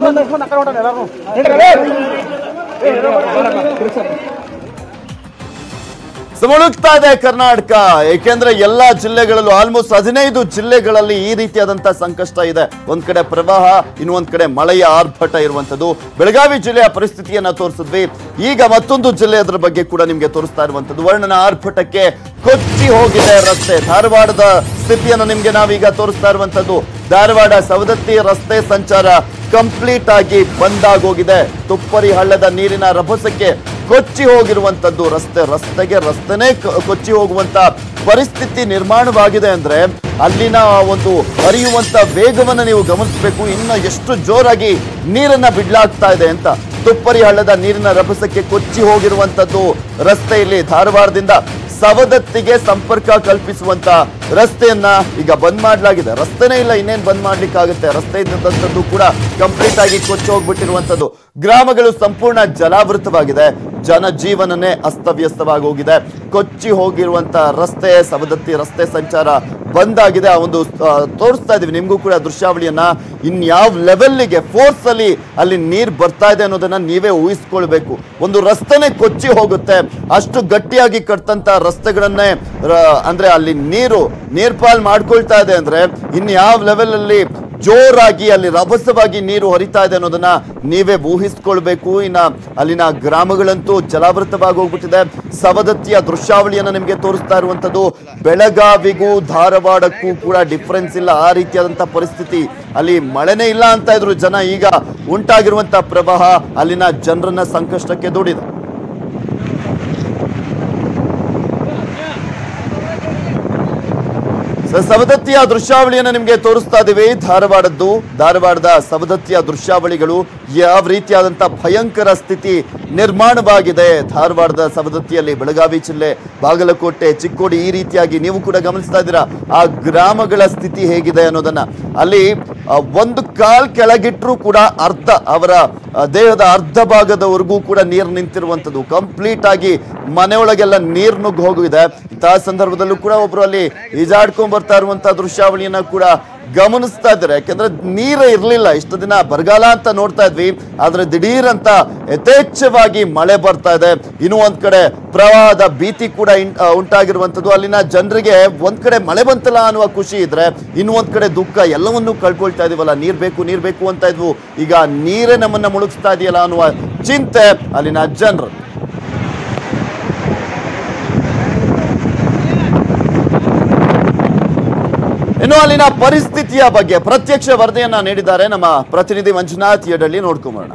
ಮುಳುಗ್ತಾ ಇದೆ ಕರ್ನಾಟಕ ಏಕೆಂದ್ರೆ ಎಲ್ಲಾ ಜಿಲ್ಲೆಗಳಲ್ಲೂ ಆಲ್ಮೋಸ್ಟ್ ಹದಿನೈದು ಜಿಲ್ಲೆಗಳಲ್ಲಿ ಈ ರೀತಿಯಾದಂತಹ ಸಂಕಷ್ಟ ಇದೆ ಒಂದ್ ಕಡೆ ಪ್ರವಾಹ ಇನ್ನೊಂದ್ ಕಡೆ ಮಳೆಯ ಆರ್ಭಟ ಇರುವಂತದ್ದು ಬೆಳಗಾವಿ ಜಿಲ್ಲೆಯ ಪರಿಸ್ಥಿತಿಯನ್ನ ತೋರಿಸಿದ್ವಿ ಈಗ ಮತ್ತೊಂದು ಜಿಲ್ಲೆ ಅದ್ರ ಬಗ್ಗೆ ಕೂಡ ನಿಮ್ಗೆ ತೋರಿಸ್ತಾ ಇರುವಂತದ್ದು ವರ್ಣನ ಆರ್ಭಟಕ್ಕೆ ಕೊಚ್ಚಿ ಹೋಗಿದೆ ರಸ್ತೆ ಧಾರವಾಡದ ಸ್ಥಿತಿಯನ್ನು ನಿಮ್ಗೆ ನಾವೀಗ ತೋರಿಸ್ತಾ ಇರುವಂತದ್ದು ಧಾರವಾಡ ಸವದತ್ತಿ ರಸ್ತೆ ಸಂಚಾರ ಕಂಪ್ಲೀಟ್ ಆಗಿ ಬಂದ್ ಆಗೋಗಿದೆ ತುಪ್ಪರಿ ಹಳ್ಳದ ನೀರಿನ ರಭಸಕ್ಕೆ ಕೊಚ್ಚಿ ಹೋಗಿರುವಂತದ್ದು ರಸ್ತೆ ರಸ್ತೆಗೆ ರಸ್ತೆನೇ ಕ- ಕೊಚ್ಚಿ ಹೋಗುವಂತ ಪರಿಸ್ಥಿತಿ ನಿರ್ಮಾಣವಾಗಿದೆ ಅಂದ್ರೆ ಅಲ್ಲಿನ ಒಂದು ಹರಿಯುವಂತ ವೇಗವನ್ನ ನೀವು ಗಮನಿಸಬೇಕು ಇನ್ನು ಎಷ್ಟು ಜೋರಾಗಿ ನೀರನ್ನ ಬಿಡ್ಲಾಗ್ತಾ ಇದೆ ಅಂತ ತುಪ್ಪರಿ ಹಳ್ಳದ ನೀರಿನ ರಭಸಕ್ಕೆ ಕೊಚ್ಚಿ ಹೋಗಿರುವಂತದ್ದು ರಸ್ತೆಯಲ್ಲಿ ಧಾರವಾಡದಿಂದ ಸವದತ್ತಿಗೆ ಸಂಪರ್ಕ ಕಲ್ಪಿಸುವಂತ ರಸ್ತೆಯನ್ನ ಈಗ ಬಂದ್ ಮಾಡಲಾಗಿದೆ ರಸ್ತೆನೇ ಇಲ್ಲ ಇನ್ನೇನ್ ಬಂದ್ ಮಾಡ್ಲಿಕ್ಕಾಗುತ್ತೆ ರಸ್ತೆ ಇದ್ದಂಥದ್ದು ಕೂಡ ಕಂಪ್ಲೀಟ್ ಆಗಿ ಕೊಚ್ಚಿ ಹೋಗ್ಬಿಟ್ಟಿರುವಂತದ್ದು ಗ್ರಾಮಗಳು ಸಂಪೂರ್ಣ ಜಲಾವೃತವಾಗಿದೆ ಜನಜೀವನನೇ ಅಸ್ತವ್ಯಸ್ತವಾಗಿ ಹೋಗಿದೆ ಕೊಚ್ಚಿ ಹೋಗಿರುವಂತ ರಸ್ತೆ ಸವದತ್ತಿ ರಸ್ತೆ ಸಂಚಾರ ಬಂದ್ ಆಗಿದೆ ಆ ಒಂದು ಆ, ತೋರಿಸ್ತಾ ಇದೀವಿ ನಿಮ್ಗೂ ಕೂಡ ದೃಶ್ಯಾವಳಿಯನ್ನ ಇನ್ಯಾವ ಲೆವೆಲ್ಗೆ ಫೋರ್ಸ್ ಅಲ್ಲಿ ಅಲ್ಲಿ ನೀರ್ ಬರ್ತಾ ಇದೆ ಅನ್ನೋದನ್ನ ನೀವೇ ಊಹಿಸ್ಕೊಳ್ಬೇಕು ಒಂದು ರಸ್ತೆನೆ ಕೊಚ್ಚಿ ಹೋಗುತ್ತೆ ಅಷ್ಟು ಗಟ್ಟಿಯಾಗಿ ಕಟ್ತಂತ ರಸ್ತೆಗಳನ್ನೇ ರ- ಅಂದ್ರೆ ಅಲ್ಲಿ ನೀರು ನೀರ್ಪಾಲ್ ಮಾಡ್ಕೊಳ್ತಾ ಇದೆ ಅಂದ್ರೆ ಇನ್ ಯಾವ ಲೆವೆಲ್ ಅಲ್ಲಿ ಜೋರಾಗಿ ಅಲ್ಲಿ ರಭಸವಾಗಿ ನೀರು ಹರಿತಾ ಇದೆ ಅನ್ನೋದನ್ನ ನೀವೇ ಊಹಿಸ್ಕೊಳ್ಬೇಕು ಇನ್ನ ಅಲ್ಲಿನ ಗ್ರಾಮಗಳಂತೂ ಜಲಾವೃತವಾಗಿ ಹೋಗ್ಬಿಟ್ಟಿದೆ ಸವದತ್ತಿಯ ದೃಶ್ಯಾವಳಿಯನ್ನ ನಿಮ್ಗೆ ತೋರಿಸ್ತಾ ಇರುವಂತದ್ದು ಬೆಳಗಾವಿಗೂ ಧಾರವಾಡಕ್ಕೂ ಕೂಡ ಡಿಫ್ರೆನ್ಸ್ ಇಲ್ಲ ಆ ರೀತಿಯಾದಂತ ಪರಿಸ್ಥಿತಿ ಅಲ್ಲಿ ಮಳೆನೇ ಇಲ್ಲ ಅಂತ ಇದ್ರು ಜನ ಈಗ ಉಂಟಾಗಿರುವಂತ ಪ್ರವಾಹ ಅಲ್ಲಿನ ಜನರನ್ನ ಸಂಕಷ್ಟಕ್ಕೆ ದೂಡಿದೆ ಸ- ಸವದತ್ತಿಯ ದೃಶ್ಯಾವಳಿಯನ್ನು ನಿಮಗೆ ತೋರಿಸ್ತಾ ಇದೀವಿ ಧಾರವಾಡದ್ದು ಧಾರವಾಡದ ಸವದತ್ತಿಯ ದೃಶ್ಯಾವಳಿಗಳು ಯಾವ ರೀತಿಯಾದಂತ ಭಯಂಕರ ಸ್ಥಿತಿ ನಿರ್ಮಾಣವಾಗಿದೆ ಧಾರವಾಡದ ಸವದತ್ತಿಯಲ್ಲಿ ಬೆಳಗಾವಿ ಜಿಲ್ಲೆ ಬಾಗಲಕೋಟೆ ಚಿಕ್ಕೋಡಿ ಈ ರೀತಿಯಾಗಿ ನೀವು ಕೂಡ ಗಮನಿಸ್ತಾ ಇದ್ದೀರಾ ಆ ಗ್ರಾಮಗಳ ಸ್ಥಿತಿ ಹೇಗಿದೆ ಅನ್ನೋದನ್ನ ಅಲ್ಲಿ ಆ, ಒಂದು ಕಾಲ್ ಕೆಳಗಿಟ್ರೂ ಕೂಡ ಅರ್ಧ ಅವರ ಆ, ದೇಹದ ಅರ್ಧ ಭಾಗದವರೆಗೂ ಕೂಡ ನೀರು ನಿಂತಿರುವಂತದ್ದು ಕಂಪ್ಲೀಟ್ ಆಗಿ ಮನೆಯೊಳಗೆಲ್ಲ ನೀರು ನುಗ್ಗಿ ಹೋಗಿದೆ ಇಂತಹ ಸಂದರ್ಭದಲ್ಲೂ ಕೂಡ ಒಬ್ರು ಅಲ್ಲಿ ಈಜಾಡ್ಕೊಂಡ್ ಬರ್ತಾ ಇರುವಂತಹ ದೃಶ್ಯಾವಳಿಯನ್ನ ಕೂಡ ಗಮನಿಸ್ತಾ ಇದ್ದಾರೆ ಯಾಕೆಂದ್ರೆ ನೀರೇ ಇರ್ಲಿಲ್ಲ ಇಷ್ಟು ದಿನ ಬರಗಾಲ ಅಂತ ನೋಡ್ತಾ ಇದ್ವಿ ಆದ್ರೆ ದಿಢೀರ್ ಅಂತ ಯಥೇಚ್ಛವಾಗಿ ಮಳೆ ಬರ್ತಾ ಇದೆ ಇನ್ನು ಒಂದ್ ಕಡೆ ಪ್ರವಾಹದ ಭೀತಿ ಕೂಡ ಇನ್- ಆ, ಉಂಟಾಗಿರುವಂತದ್ದು ಅಲ್ಲಿನ ಜನರಿಗೆ ಒಂದ್ ಕಡೆ ಮಳೆ ಬಂತಲ್ಲ ಅನ್ನುವ ಖುಷಿ ಇದ್ರೆ ಇನ್ನು ಒಂದ್ ಕಡೆ ದುಃಖ ಎಲ್ಲವನ್ನೂ ಕಳ್ಕೊಳ್ತಾ ಇದೀವಲ್ಲ ನೀರ್ ಬೇಕು ನೀರ್ ಬೇಕು ಅಂತ ಇದ್ವು ಈಗ ನೀರೇ ನಮ್ಮನ್ನ ಮುಳುಗಿಸ್ತಾ ಇದೆಯಲ್ಲ ಅನ್ನುವ ಚಿಂತೆ ಅಲ್ಲಿನ ಜನರು ಇನ್ನು ಅಲ್ಲಿನ ಪರಿಸ್ಥಿತಿಯ ಬಗ್ಗೆ ಪ್ರತ್ಯಕ್ಷ ವರದಿಯನ್ನ ನೀಡಿದ್ದಾರೆ ನಮ್ಮ ಪ್ರತಿನಿಧಿ ಮಂಜುನಾಥ್ ಯಡಳ್ಳಿ ನೋಡ್ಕೊಂಬರೋಣ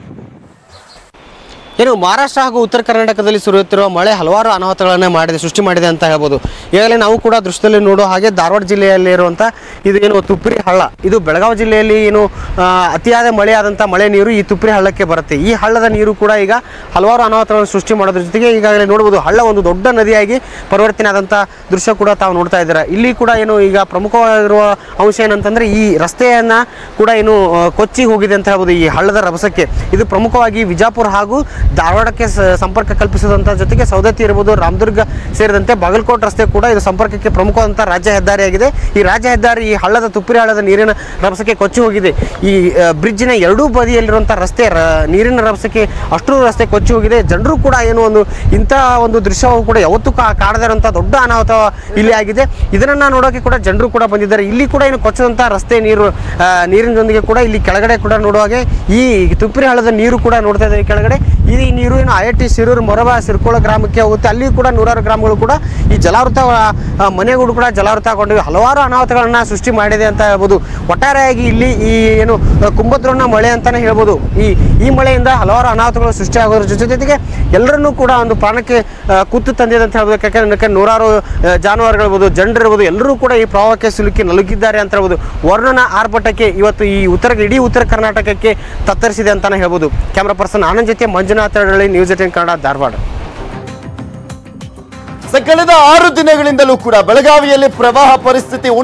ಏನು ಮಹಾರಾಷ್ಟ್ರ ಹಾಗೂ ಉತ್ತರ ಕರ್ನಾಟಕದಲ್ಲಿ ಸುರಿಯುತ್ತಿರುವ ಮಳೆ ಹಲವಾರು ಅನಾಹುತಗಳನ್ನು ಮಾಡಿದೆ ಸೃಷ್ಟಿ ಮಾಡಿದೆ ಅಂತ ಹೇಳ್ಬೋದು ಈಗಾಗಲೇ ನಾವು ಕೂಡ ದೃಶ್ಯದಲ್ಲಿ ನೋಡೋ ಹಾಗೆ ಧಾರವಾಡ ಜಿಲ್ಲೆಯಲ್ಲಿ ಇರುವಂಥ ಇದು ಏನು ತುಪ್ರಿ ಹಳ್ಳ ಇದು ಬೆಳಗಾವಿ ಜಿಲ್ಲೆಯಲ್ಲಿ ಏನು ಆ, ಅತಿಯಾದ ಮಳೆ ಆದಂಥ ಮಳೆ ನೀರು ಈ ತುಪ್ರಿ ಹಳ್ಳಕ್ಕೆ ಬರುತ್ತೆ ಈ ಹಳ್ಳದ ನೀರು ಕೂಡ ಈಗ ಹಲವಾರು ಅನಾಹುತಗಳನ್ನು ಸೃಷ್ಟಿ ಮಾಡೋದ್ರ ಜೊತೆಗೆ ಈಗಾಗಲೇ ನೋಡ್ಬೋದು ಹಳ್ಳ ಒಂದು ದೊಡ್ಡ ನದಿಯಾಗಿ ಪರಿವರ್ತನೆ ಆದಂಥ ದೃಶ್ಯ ಕೂಡ ತಾವು ನೋಡ್ತಾ ಇದ್ದೀರಾ ಇಲ್ಲಿ ಕೂಡ ಏನು ಈಗ ಪ್ರಮುಖವಾಗಿರುವ ಅಂಶ ಏನಂತಂದ್ರೆ ಈ ರಸ್ತೆಯನ್ನ ಕೂಡ ಏನು ಆ, ಕೊಚ್ಚಿ ಹೋಗಿದೆ ಅಂತ ಹೇಳ್ಬೋದು ಈ ಹಳ್ಳದ ರಭಸಕ್ಕೆ ಇದು ಪ್ರಮುಖವಾಗಿ ವಿಜಾಪುರ ಹಾಗೂ ಧಾರವಾಡಕ್ಕೆ ಸ- ಸಂಪರ್ಕ ಕಲ್ಪಿಸುವಂತ ಜೊತೆಗೆ ಸೌದತ್ತಿ ಇರ್ಬೋದು ರಾಮದುರ್ಗ ಸೇರಿದಂತೆ ಬಾಗಲಕೋಟೆ ರಸ್ತೆ ಕೂಡ ಇದು ಸಂಪರ್ಕಕ್ಕೆ ಪ್ರಮುಖವಾದಂಥ ರಾಜ್ಯ ಹೆದ್ದಾರಿಯಾಗಿದೆ ಈ ರಾಜ್ಯ ಹೆದ್ದಾರಿ ಈ ಹಳ್ಳದ ತುಪ್ಪರಿ ಹಳ್ಳದ ನೀರಿನ ರಭಸಕ್ಕೆ ಕೊಚ್ಚಿ ಹೋಗಿದೆ ಈ ಆ, ಬ್ರಿಡ್ಜಿನ ಎರಡೂ ಬದಿಯಲ್ಲಿರುವಂಥ ರಸ್ತೆ ರ- ನೀರಿನ ರಭಸಕ್ಕೆ ಅಷ್ಟು ರಸ್ತೆ ಕೊಚ್ಚಿ ಹೋಗಿದೆ ಜನರು ಕೂಡ ಏನು ಒಂದು ಇಂಥ ಒಂದು ದೃಶ್ಯವು ಕೂಡ ಯಾವತ್ತೂ ಕಾ ಕಾಡದೇ ಇರುವಂಥ ದೊಡ್ಡ ಅನಾಹುತ ಇಲ್ಲಿ ಆಗಿದೆ ಇದನ್ನ ನೋಡೋಕೆ ಕೂಡ ಜನರು ಕೂಡ ಬಂದಿದ್ದಾರೆ ಇಲ್ಲಿ ಕೂಡ ಏನು ಕೊಚ್ಚದಂಥ ರಸ್ತೆ ನೀರು ಆ, ನೀರಿನೊಂದಿಗೆ ಕೂಡ ಇಲ್ಲಿ ಕೆಳಗಡೆ ಕೂಡ ನೋಡುವಾಗೆ ಈ ತುಪ್ಪರಿ ಹಳ್ಳದ ನೀರು ಕೂಡ ನೋಡ್ತಾ ಇದ್ದಾರೆ ಕೆಳಗಡೆ ಈ ನೀರು ಏನು ಐ ಟಿ ಸಿರೂರು ಮೊರಬ ಸಿರ್ಕೋಳ ಗ್ರಾಮಕ್ಕೆ ಹೋಗುತ್ತೆ ಅಲ್ಲಿ ಕೂಡ ನೂರಾರು ಗ್ರಾಮಗಳು ಕೂಡ ಈ ಜಲಾವೃತ ಆ, ಮನೆಗಳು ಕೂಡ ಜಲಾವೃತಗೊಂಡಿವೆ ಹಲವಾರು ಅನಾಹುತಗಳನ್ನ ಸೃಷ್ಟಿ ಮಾಡಿದೆ ಅಂತ ಹೇಳ್ಬೋದು ಒಟ್ಟಾರೆಯಾಗಿ ಇಲ್ಲಿ ಈ ಏನು ಆ, ಕುಂಭದ್ರೋಣ ಮಳೆ ಅಂತಾನೆ ಹೇಳ್ಬೋದು ಈ ಈ ಮಳೆಯಿಂದ ಹಲವಾರು ಅನಾಹುತಗಳು ಸೃಷ್ಟಿಯಾಗೋದ್ರ ಜೊತೆ ಜೊತೆಗೆ ಎಲ್ಲರನ್ನೂ ಕೂಡ ಒಂದು ಪ್ರಾಣಕ್ಕೆ ಆ, ಕುತ್ತು ತಂದಿದೆ ಅಂತ ಹೇಳ್ಬೋದು ಯಾಕಂದ್ರೆ ಯಾಕಂದ್ರೆ ನೂರಾರು ಆ, ಜಾನುವಾರುಗಳಿರ್ಬೋದು ಜನರಿರ್ಬೋದು ಎಲ್ಲರೂ ಕೂಡ ಈ ಪ್ರವಾಹಕ್ಕೆ ಸಿಲುಕಿ ನಲುಗಿದ್ದಾರೆ ಅಂತ ಹೇಳ್ಬೋದು ವರ್ಣನ ಆರ್ಭಟಕ್ಕೆ ಇವತ್ತು ಈ ಉತ್ತರ ಇಡೀ ಉತ್ತರ ಕರ್ನಾಟಕಕ್ಕೆ ತತ್ತರಿಸಿದೆ ಅಂತಾನೆ ಹೇಳ್ಬೋದು ಕ್ಯಾಮ್ರಾ ಪರ್ಸನ್ ಆನಂದ್ ಜೊತೆ ಮಂಜುನಾಥ್ ಹಳ್ಳಿ ನ್ಯೂಸ್ ಏಟೀನ್ ಕನ್ನಡ ಧಾರವಾಡ ಸ- ಕಳೆದ ಆರು ದಿನಗಳಿಂದಲೂ ಕೂಡ ಬೆಳಗಾವಿಯಲ್ಲಿ ಪ್ರವಾಹ ಪರಿಸ್ಥಿತಿ